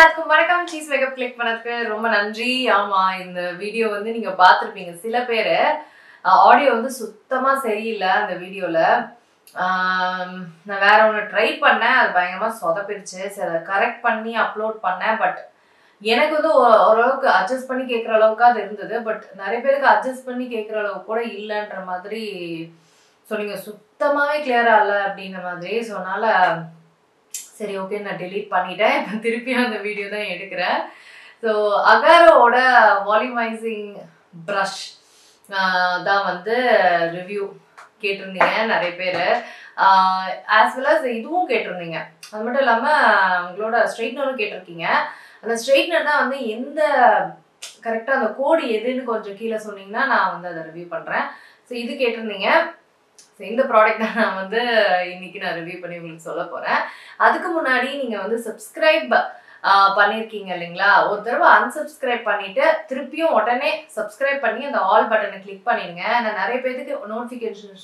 எல்லாத்துக்கும் வணக்கம் cheese makeup click பண்ணதுக்கு ரொம்ப நன்றி ஆமா இந்த வீடியோ வந்து நீங்க பார்த்திருப்பீங்க சில பேர் ஆடியோ வந்து சுத்தமா சரியில்லை அந்த வீடியோல ஆம், நான் வேற ஒன்று ட்ரை பண்ணேன் அது பயங்கரமா சொதப்பிடுச்சு சரி அதை கரெக்ட் பண்ணி அப்லோட் பண்ணேன் பட் எனக்கு வந்து ஓ- ஓரளவுக்கு அட்ஜஸ்ட் பண்ணி கேட்குற அளவுக்கு அது இருந்தது பட் நிறைய பேருக்கு அட்ஜஸ்ட் பண்ணி கேட்குற அளவுக்கு கூட இல்லைன்ற மாதிரி சொன்னீங்க சுத்தமாவே கிளியரா இல்லை அப்படின்ற மாதிரி ஸோ அதனால சரி ஓகே நான் delete பண்ணிட்டேன் இப்போ திருப்பியும் அந்த வீடியோ தான் எடுக்கிறேன் ஸோ அகாரோட வால்யூமைசிங் ப்ரஷ் தான் வந்து ரிவ்யூ கேட்டிருந்தீங்க நிறைய பேர் ஆஸ் வெல் as இதுவும் கேட்டிருந்தீங்க அது மட்டும் இல்லாமல் உங்களோட ஸ்ட்ரைட்னரும் கேட்டிருக்கீங்க அந்த ஸ்ட்ரைட்னர் தான் வந்து எந்த கரெக்டாக அந்த கோடு எதுன்னு கொஞ்சம் கீழே சொன்னீங்கன்னா நான் வந்து அதை ரிவ்யூ பண்ணுறேன் ஸோ இது கேட்டிருந்தீங்க ஸோ இந்த ப்ராடக்ட் தான் நான் வந்து இன்னைக்கு நான் ரிவ்யூ பண்ணி உங்களுக்கு சொல்ல போகிறேன் அதுக்கு முன்னாடி நீங்கள் வந்து சப்ஸ்கிரைப் பண்ணியிருக்கீங்க இல்லைங்களா ஒரு தடவை unsubscribe பண்ணிட்டு திருப்பியும் உடனே சப்ஸ்கிரைப் பண்ணி அந்த ஆல் பட்டனை கிளிக் பண்ணிடுங்க நான் நிறைய பேருக்கு நோட்டிஃபிகேஷன்ஸ்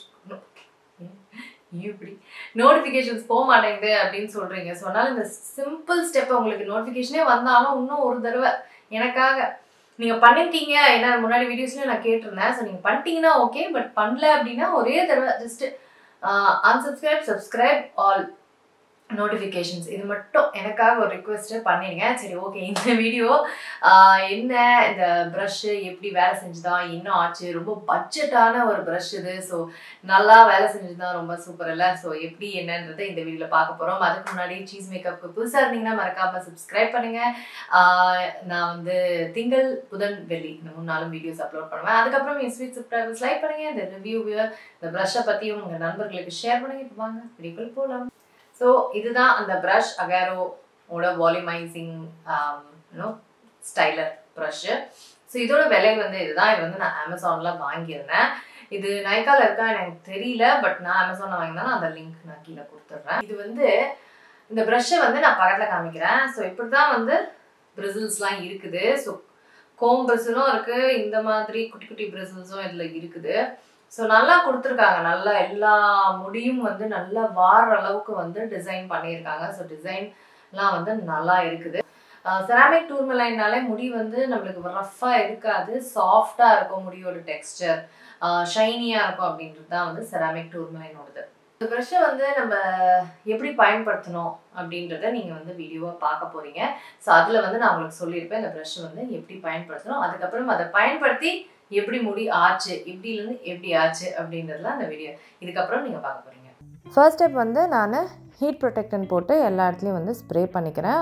இப்படி நோட்டிஃபிகேஷன்ஸ் போக மாட்டேங்குது அப்படின்னு சொல்றீங்க ஸோ அதனால இந்த சிம்பிள் ஸ்டெப் உங்களுக்கு நோட்டிஃபிகேஷனே வந்தாலும் இன்னும் ஒரு தடவை எனக்காக நீங்க பண்ணிருக்கீங்க ஏன்னா முன்னாடி வீடியோஸ்லயும் நான் கேட்டிருந்தேன் ஸோ நீங்க பண்ணிட்டீங்கன்னா ஓகே பட் பண்ணல அப்படின்னா ஒரே தடவை just unsubscribe subscribe all notifications இது மட்டும் எனக்காக ஒரு ரிக்வெஸ்ட் பண்ணிடுங்க சரி ஓகே இந்த வீடியோ என்ன இந்த ப்ரஷ்ஷு எப்படி வேலை செஞ்சுதான் என்ன ஆச்சு ரொம்ப பட்ஜெட்டான ஒரு ப்ரஷ் இது ஸோ நல்லா வேலை செஞ்சுதான் ரொம்ப சூப்பர் இல்லை ஸோ எப்படி என்னன்றதை இந்த வீடியோவில் பார்க்க போகிறோம் அதுக்கு முன்னாடி சீஸ் மேக்கப்புக்கு புதுசாக இருந்தீங்கன்னா மறக்காம சப்ஸ்கிரைப் பண்ணுங்க ஆஹ் நான் வந்து திங்கள் புதன் வெள்ளி இந்த மூணு நாளும் வீடியோஸ் அப்லோட் பண்ணுவேன் அதுக்கப்புறம் என் ஸ்வீட் சப்ஸ்கிரைபர்ஸ் லைக் பண்ணுங்க இந்த ரிவ்யூ இந்த ப்ரஷ்ஷை பற்றியும் உங்கள் நண்பர்களுக்கு ஷேர் பண்ணுங்க இப்போ வாங்க வீடியோக்குள்ள போகலாம் ஸோ இதுதான் அந்த ப்ரஷ் அகாரோட volumizing uno styler brush so இதோட விலை வந்து இதுதான் இது வந்து நான் அமேசானில் வாங்கியிருந்தேன் இது நைக்கால இருக்கா எனக்கு தெரியல பட் நான் அமேசானில் வாங்கினா அந்த லிங்க் நான் கீழே கொடுத்துட்றேன் இது வந்து இந்த ப்ரஷ்ஷை வந்து நான் பக்கத்தில் காமிக்கிறேன் ஸோ இப்படி தான் வந்து பிரிசில்ஸ்லாம் இருக்குது ஸோ கோம் பிரிசிலும் இருக்குது இந்த மாதிரி குட்டி குட்டி பிரிசில்ஸும் இதில் இருக்குது ஸோ நல்லா கொடுத்துருக்காங்க நல்லா எல்லா முடியும் வந்து நல்லா வார அளவுக்கு வந்து டிசைன் பண்ணியிருக்காங்க ஸோ டிசைன்லாம் வந்து நல்லா இருக்குது செராமிக் டூர்மலைன்னாலே முடி வந்து நம்மளுக்கு ரஃப்பாக இருக்காது சாஃப்டாக இருக்கும் முடியோட டெக்ஸ்டர் ஷைனியாக இருக்கும் அப்படின்றது தான் வந்து செராமிக் டூர்மலைனோடது இந்த ப்ரஷ்ஷை வந்து நம்ம எப்படி பயன்படுத்தணும் அப்படின்றத நீங்கள் வந்து வீடியோவை பார்க்க போகிறீங்க ஸோ அதில் வந்து நான் உங்களுக்கு சொல்லியிருப்பேன் இந்த ப்ரஷ் வந்து எப்படி பயன்படுத்தணும் அதுக்கப்புறம் அதை பயன்படுத்தி எப்படி முடி ஆச்சு இப்படிலேருந்து எப்படி ஆச்சு அப்படின்றதுலாம் அந்த வீடியோ இதுக்கப்புறம் நீங்கள் பார்க்க போகிறீங்க ஃபர்ஸ்ட் ஸ்டெப் வந்து நான் ஹீட் ப்ரொடெக்டன் போட்டு எல்லா இடத்துலையும் வந்து ஸ்ப்ரே பண்ணிக்கிறேன்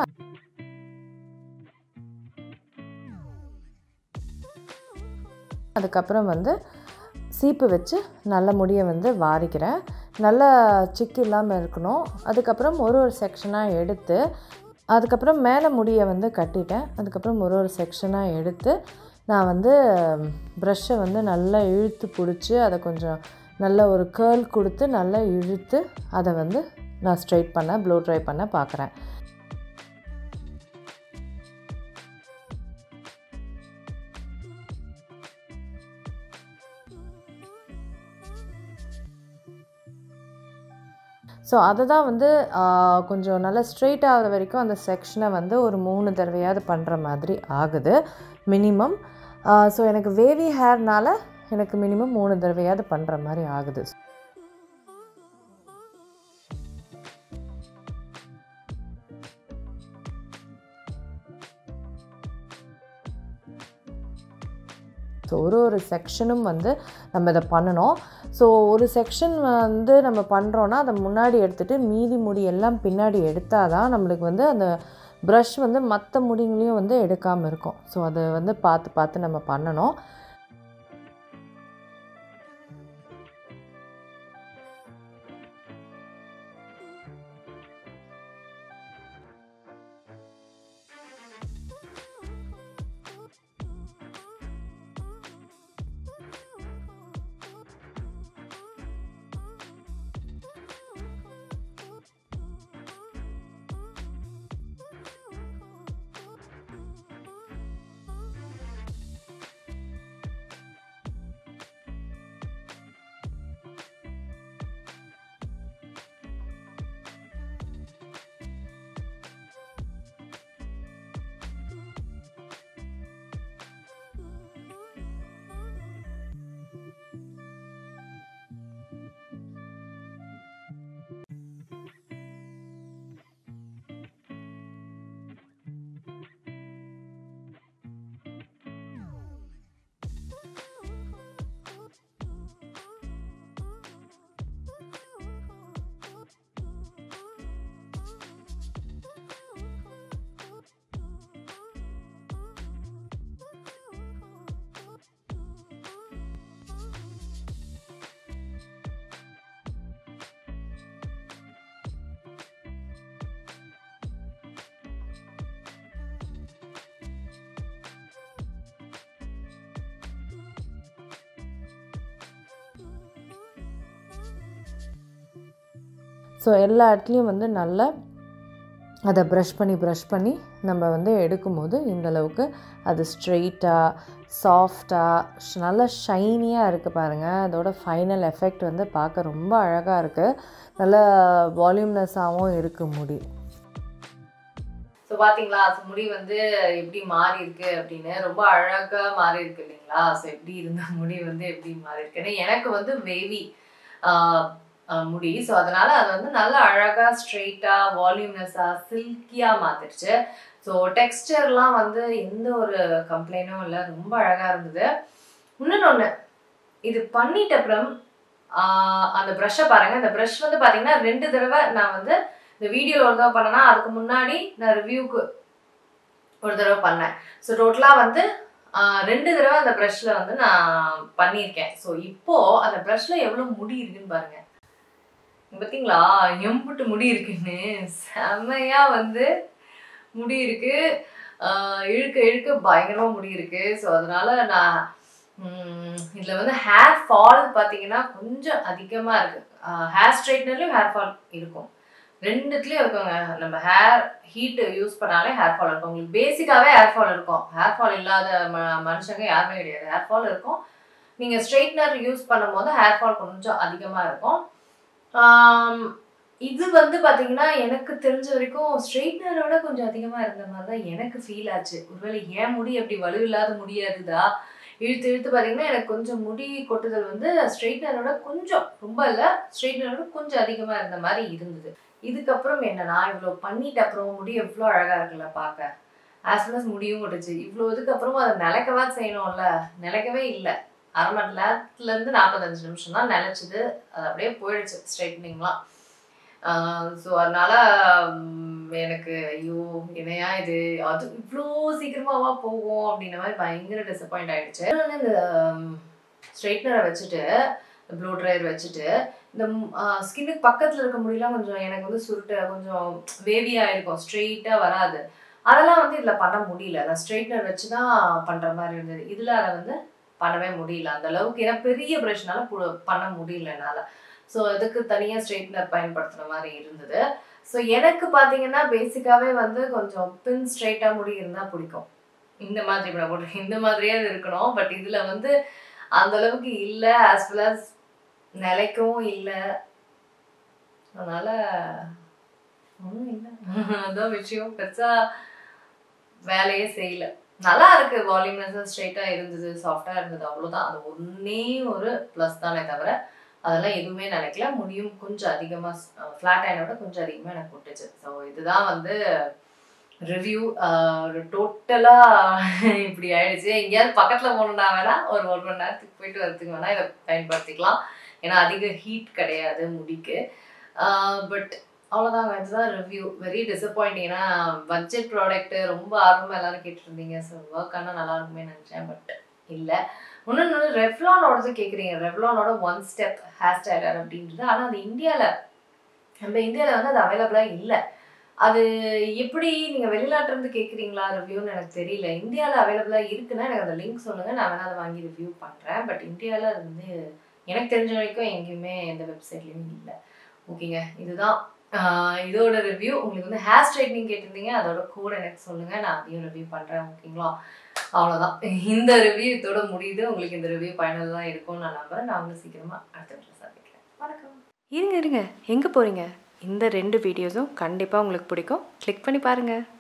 அதுக்கப்புறம் வந்து சீப்பு வச்சு நல்ல முடியை வந்து வாரிக்கிறேன் நல்லா சிக்கு இல்லாமல் இருக்கணும் அதுக்கப்புறம் ஒரு ஒரு செக்ஷனாக எடுத்து அதுக்கப்புறம் மேலே முடியை வந்து கட்டிட்டேன் அதுக்கப்புறம் ஒரு ஒரு செக்ஷனாக எடுத்து நான் வந்து ப்ரஷ்ஷை வந்து நல்லா இழுத்து பிடிச்சி அதை கொஞ்சம் நல்ல ஒரு கேர்ள் கொடுத்து நல்லா இழுத்து அதை வந்து நான் ஸ்ட்ரைட் பண்ண ப்ளோ ட்ரை பண்ண பார்க்குறேன் ஸோ அதை தான் வந்து ஆ, கொஞ்சம் நல்லா ஸ்ட்ரெயிட் ஆகிற வரைக்கும் அந்த செக்ஷனை வந்து ஒரு மூணு தடவையாவது பண்ணுற மாதிரி ஆகுது மினிமம் ஸோ எனக்கு வேவி ஹேர்னால எனக்கு மினிமம் மூணு தடவையாவது பண்ணுற மாதிரி ஆகுது ஸோ ஒரு ஒரு செக்ஷனும் வந்து நம்ம இதை பண்ணணும் ஸோ ஒரு செக்ஷன் வந்து நம்ம பண்ணுறோன்னா அதை முன்னாடி எடுத்துகிட்டு மீதி முடி எல்லாம் பின்னாடி எடுத்தால் தான் நம்மளுக்கு வந்து அந்த ப்ரஷ் வந்து மற்ற முடிங்களையும் வந்து எடுக்காமல் இருக்கும் ஸோ அதை வந்து பார்த்து பார்த்து நம்ம பண்ணணும் ஸோ எல்லா இடத்துலையும் வந்து நல்லா அதை ப்ரஷ் பண்ணி ப்ரஷ் பண்ணி நம்ம வந்து எடுக்கும்போது இந்த அளவுக்கு அது ஸ்ட்ரெயிட்டாக சாஃப்டாக நல்ல ஷைனியாக இருக்குது பாருங்கள் அதோட ஃபைனல் எஃபெக்ட் வந்து பார்க்க ரொம்ப அழகாக இருக்குது நல்ல வால்யூம்னஸாகவும் இருக்குது முடி ஸோ பார்த்தீங்களா ஸோ முடி வந்து எப்படி மாறி இருக்கு அப்படின்னு ரொம்ப அழகா மாறி இருக்கு இல்லைங்களா ஸோ எப்படி இருந்த முடி வந்து எப்படி மாறி இருக்குன்னு எனக்கு வந்து வேவி முடி ஸோ அதனால அது வந்து நல்ல அழகா ஸ்ட்ரெயிட்டா வால்யூம்னஸா சில்கியா மாத்திருச்சு ஸோ டெக்ஸ்டர்லாம் வந்து எந்த ஒரு கம்ப்ளைண்ட்டும் இல்லை ரொம்ப அழகா இருந்தது இன்னொன்று ஒன்று இது பண்ணிட்ட அப்புறம் ஆஹ் அந்த ப்ரஷ்ஷை பாருங்க இந்த ப்ரஷ் வந்து பார்த்தீங்கன்னா ரெண்டு தடவை நான் வந்து இந்த வீடியோ ஒரு தடவை பண்ணேன்னா அதுக்கு முன்னாடி நான் ரிவ்யூக்கு ஒரு தடவை பண்ணேன் ஸோ டோட்டலாக வந்து ஆஹ் ரெண்டு தடவை அந்த ப்ரஷ்ல வந்து நான் பண்ணியிருக்கேன் ஸோ இப்போ அந்த ப்ரஷ்ல எவ்வளோ முடி இருக்குன்னு பாருங்க இங்க பார்த்தீங்களா எம்புட்டு முடி இருக்குன்னு செம்மையா வந்து முடி இருக்கு ஆஹ் இழுக்க இழுக்க பயங்கரமா முடி இருக்கு ஸோ அதனால நான் உம் இதுல வந்து ஹேர் ஃபால் பார்த்தீங்கன்னா கொஞ்சம் அதிகமா இருக்கு ஹேர் ஸ்ட்ரைட்னர்லயும் ஹேர் ஃபால் இருக்கும் ரெண்டுத்துலயும் இருக்குங்க நம்ம ஹேர் ஹீட் யூஸ் பண்ணாலே ஹேர் ஃபால் இருக்கும் உங்களுக்கு பேசிக்காவே ஹேர் ஃபால் இருக்கும் ஹேர் ஃபால் இல்லாத ம- மனுஷங்க யாருமே கிடையாது ஹேர் ஃபால் இருக்கும் நீங்க ஸ்ட்ரைட்னர் யூஸ் பண்ணும்போது ஹேர் ஃபால் கொஞ்சம் அதிகமா இருக்கும் ஆம், இது வந்து பாத்தீங்கன்னா எனக்கு தெரிஞ்ச வரைக்கும் ஸ்ட்ரெயிட்னரை விட கொஞ்சம் அதிகமா இருந்த மாதிரி தான் எனக்கு ஃபீல் ஆச்சு ஒருவேளை ஏன் முடி அப்படி வலுவில்லாத முடியாதுதா இழுத்து இழுத்து பார்த்தீங்கன்னா எனக்கு கொஞ்சம் முடி கொட்டுதல் வந்து ஸ்ட்ரெயிட்னரோட கொஞ்சம் ரொம்ப இல்லை ஸ்ட்ரெயிட்னரோட கொஞ்சம் அதிகமாக இருந்த மாதிரி இருந்தது இதுக்கப்புறம் என்னன்னா இவ்வளோ பண்ணிட்ட அப்புறம் முடி எவ்வளோ அழகாக இருக்குல்ல பார்க்க ஆஸ் வெல் முடியும் கொட்டுச்சு இவ்வளோ இதுக்கப்புறம் அதை நிலைக்கவா செய்யணும்ல நிலைக்கவே இல்லை அரை மணி நேரத்துலேருந்து நாற்பத்தஞ்சு நிமிஷம் தான் நிலச்சிது அது அப்படியே போயிடுச்சு ஸ்ட்ரைட்னிங்லாம் ஸோ அதனால உம், எனக்கு ஐயோ என்னையா இது அது இவ்வளோ சீக்கிரமாவா போகும் அப்படின்ற மாதிரி பயங்கர டிசப்பாயிண்ட் ஆயிடுச்சு இன்னொன்னு இந்த ஸ்ட்ரைட்னரை வச்சுட்டு ப்ளூ ட்ரையர் வச்சுட்டு இந்த ஸ்கின்னுக்கு பக்கத்தில் இருக்க முடியெல்லாம் கொஞ்சம் எனக்கு வந்து சுருட்ட கொஞ்சம் வேவியாக இருக்கும் ஸ்ட்ரெயிட்டாக வராது அதெல்லாம் வந்து இதில் பண்ண முடியல நான் ஸ்ட்ரைட்னர் வச்சு தான் பண்ணுற மாதிரி இருந்தது இதில் அதை வந்து பண்ணவே முடியல அந்த அளவுக்கு ஏன்னா பெரிய ப்ரஷ்னால பண்ண முடியல என்னால் ஸோ இதுக்கு தனியாக ஸ்ட்ரெயிட்னர் பயன்படுத்துகிற மாதிரி இருந்தது ஸோ எனக்கு பார்த்தீங்கன்னா பேசிக்காகவே வந்து கொஞ்சம் பின் ஸ்ட்ரைட்டாக முடி இருந்தால் பிடிக்கும் இந்த மாதிரி இப்ப நான் போட்டு இந்த மாதிரியே அது இருக்கணும் பட் இதில் வந்து அந்த அளவுக்கு இல்லை ஆஸ் வெல் as நிலைக்கவும் இல்லை அதனால ஒன்றும் இல்லை அதான் விஷயம் பெருசா வேலையே செய்யல நல்லா இருக்கு வால்யூம்னஸ் ஸ்ட்ரைட்டாக இருந்தது சாஃப்டாக இருந்தது அவ்வளோதான் அது ஒன்னே ஒரு ப்ளஸ் தானே தவிர அதெல்லாம் எதுவுமே நினைக்கல முடியும் கொஞ்சம் அதிகமாக ஃப்ளாட் ஆயினோட கொஞ்சம் அதிகமாக எனக்கு கொட்டுச்சு ஸோ இதுதான் வந்து ரிவ்யூ டோட்டலாக இப்படி ஆயிடுச்சு எங்கேயாவது பக்கத்தில் போகணுன்னா வேணா ஒரு ஒரு மணி நேரத்துக்கு போயிட்டு வரதுக்கு வேணா இதை பயன்படுத்திக்கலாம் ஏன்னா அதிக ஹீட் கிடையாது முடிக்கு பட் அவ்வளோதாங்க இதுதான் ரிவ்யூ வெரி டிசப்பாயிண்டிங் ஏன்னா பட்ஜெட் ப்ராடக்ட் ரொம்ப ஆர்வமாக எல்லாரும் கேட்டிருந்தீங்க ஸோ ஒர்க் ஆனால் நல்லா இருக்குமே நினச்சேன் பட் இல்லை இன்னொன்று ரெவ்லானோடது கேட்குறீங்க ரெவ்லானோட ஒன் ஸ்டெப் ஹேர் ஸ்டைலர் அப்படின்றது ஆனால் அது இந்தியாவில் நம்ம இந்தியாவில் வந்து அது அவைலபிளாக இல்லை அது எப்படி நீங்கள் வெளிநாட்டிலேருந்து கேட்குறீங்களா ரிவ்யூன்னு எனக்கு தெரியல இந்தியாவில் அவைலபிளாக இருக்குன்னா எனக்கு அந்த லிங்க் சொல்லுங்கள் நான் வேணால் அதை வாங்கி ரிவ்யூ பண்ணுறேன் பட் இந்தியாவில் அது வந்து எனக்கு தெரிஞ்ச வரைக்கும் எங்கேயுமே எந்த வெப்சைட்லேயும் இல்லை ஓகேங்க இதுதான் ஆஹ் இதோட ரிவ்யூ உங்களுக்கு வந்து ஹேர் ஸ்ட்ரைட்னிங் கேட்டிருந்தீங்க அதோட கோட் எனக்கு சொல்லுங்கள் நான் அதையும் ரிவ்யூ பண்ணுறேன் ஓகேங்களா அவ்வளோதான் இந்த ரிவ்யூ இதோட முடியுது உங்களுக்கு இந்த ரிவ்யூ பயனுள்ளதாக இருக்கும்னு நான் நம்புறேன் நான் வந்து சீக்கிரமாக அடுத்த வீட்டில் சந்திக்கிறேன் வணக்கம் இருங்க இருங்க எங்கே போகிறீங்க இந்த ரெண்டு வீடியோஸும் கண்டிப்பாக உங்களுக்கு பிடிக்கும் கிளிக் பண்ணி பாருங்கள்